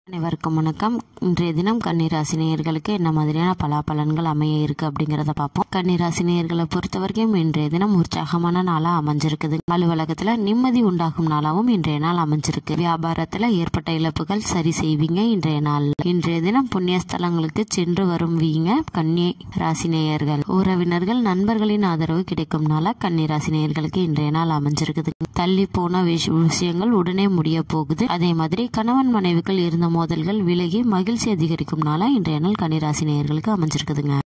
அனைவருக்கும் வணக்கம் இன்றைய தினம் கன்னிராசினியர்களுக்கு என்ன மாதிரியான பலாபலன்கள் அமைய இருக்கு அப்படிங்கறத பார்ப்போம் கன்னிராசினியர்களை பொறுத்த வரைக்கும் இன்றைய தினம் உற்சாகமான நாளா அமைஞ்சிருக்குது அலுவலகத்துல நிம்மதி உண்டாகும் நாளாவும் இன்றைய நாள் அமைஞ்சிருக்கு வியாபாரத்துல ஏற்பட்ட இழப்புகள் சரி செய்வீங்க இன்றைய நாள் இன்றைய தினம் புண்ணிய ஸ்தலங்களுக்கு சென்று வருவீங்க கன்னி ராசினியர்கள் உறவினர்கள் நண்பர்களின் ஆதரவு கிடைக்கும் நாளா கன்னிராசினியர்களுக்கு இன்றைய நாள் அமைஞ்சிருக்குது தள்ளி போன விஷ- விஷயங்கள் உடனே முடிய போகுது அதே மாதிரி கணவன் மனைவிகள் இருந்த மோதல்கள் விலகி மகிழ்ச்சி அதிகரிக்கும் நாளா இன்றைய நாள் கன்னிராசி நேயர்களுக்கு அமைஞ்சிருக்குதுங்க